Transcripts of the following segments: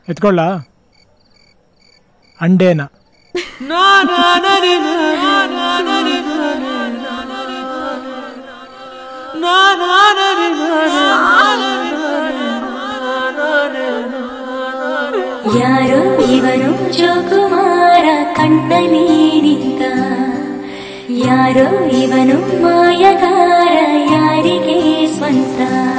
ಎತ್ಕೊಳ್ಳ ಅಂಡೇನ ಯಾರೋ ಇವನು ಜೋಕುಮಾರ ಕಣ್ಣಲ್ಲಿ ನಿಂತ ಯಾರೋ ಇವನು ಮಾಯಗಾರ ಯಾರಿಗೆ ಸ್ವಂತ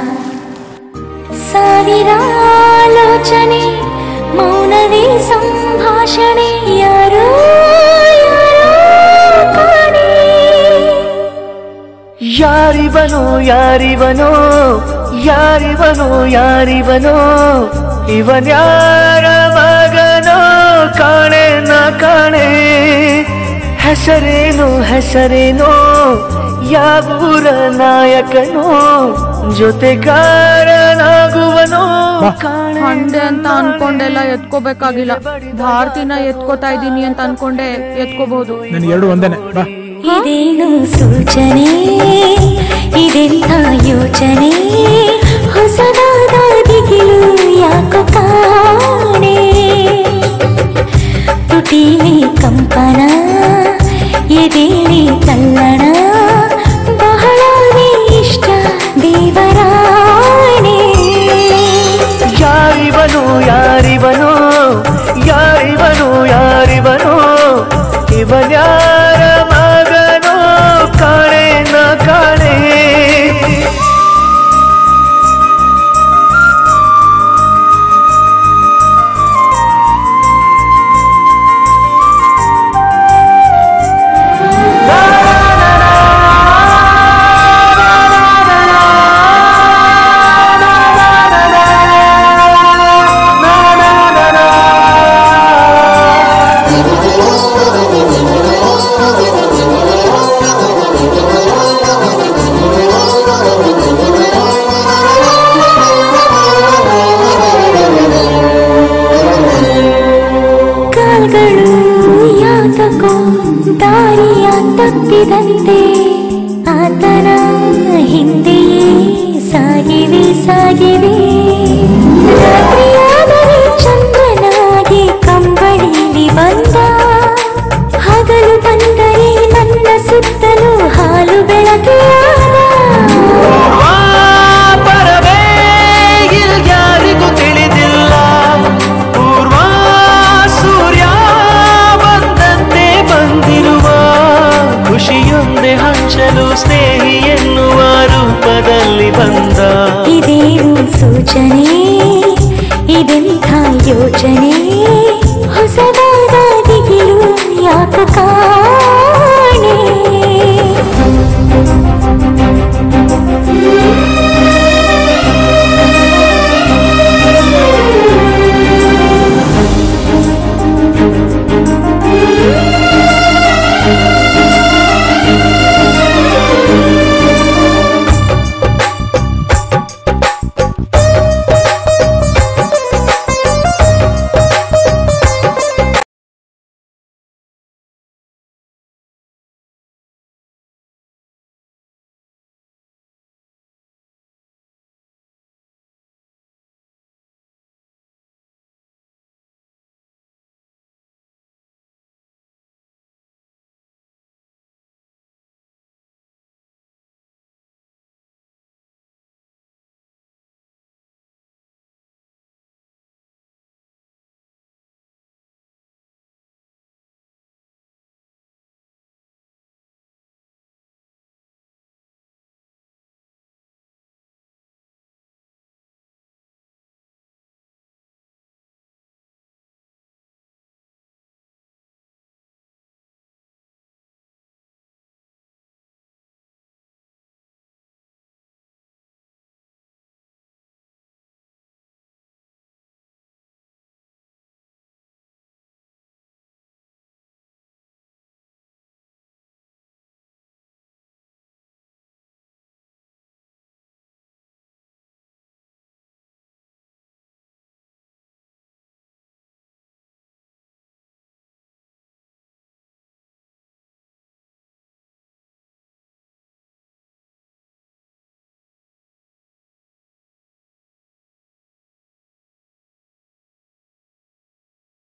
ಸಾವಿರ ಆಲೋಚನೆ ಮೌನವೇ ಸಂಭಾಷಣೆ ಯಾರೋ ಯಾರೋ ಕಾಣೆ ಯಾರಿವನೋ ಯಾರಿವನೋ ಯಾರಿವನೋ ಯಾರಿವನೋ ಇವನ್ಯಾರ ಮಗನೋ ಕಾಣೆ ನ ಕಾಣೆ ಹೆಸರೇನು ಹೆಸರೇನೋ ಯಾವೂರ ನಾಯಕನೋ ಜೊತೆಗಾರನಾಗುವನೋ ಕಾಣೆ ಹಂಡೆ ಅಂತ ಅನ್ಕೊಂಡೆಲ್ಲ ಎತ್ಕೋಬೇಕಾಗಿಲ್ಲ ಭಾರತಿನ ಎತ್ಕೋತಾ ಇದ್ದೀನಿ ಅಂತ ಅನ್ಕೊಂಡೆ ಎತ್ಕೋಬಹುದು ನನಗೆ ಎರಡು ಒಂದೇನೆ ಬಾ ಇದೇನು ಸೂಚನೆ ಇದೆಂಥ ಯೋಚನೆ ಹೊಸದಾದ ದಿಗಿಲು ಯಾಕೋ ಕಾಣೆ ತುಟಿಲಿ ಕಂಪನ ಎದೆಲಿ ತಲ್ಲಣ ಬಹಳನೇ ಇಷ್ಟ ದೇವರಾಣೆ ಯಾರಿವನು ಯಾರಿವನು ಯಾರಿವನು ಯಾರಿವನು ಇವನ್ಯಾರ ಮಗನೋ ಕಾಣೆ ನ ಕಾಣೆ ಕಾಲ್ಗಳು ಯಾತಕೋ ದಾರಿಯ ತಪ್ಪಿದಂತೆ ಆತನ ಹಿಂದೆಯೇ ಸಾಗಿವೆ ಸಾಗಿವೆ ರಾತ್ರಿಯಾದರೆ ಚಂದ್ರನಾಗಿ ಕಂಬಳಿಲಿ ಬಂದ ಹಗಲು ಬಂದರೆ ನನ್ನ ಸುತ್ತಲೂ ಹಾಲು ಬೆಳಕೆಯಾದ ಪರವೇ ಯಾರಿಗೂ ತಿಳಿದಿಲ್ಲ ಪೂರ್ವ ಸೂರ್ಯ ಬಂದಂತೆ ಬಂದಿರುವ ಖುಷಿಯೊಂದೆ ಹಂಚಲು ಸ್ನೇಹ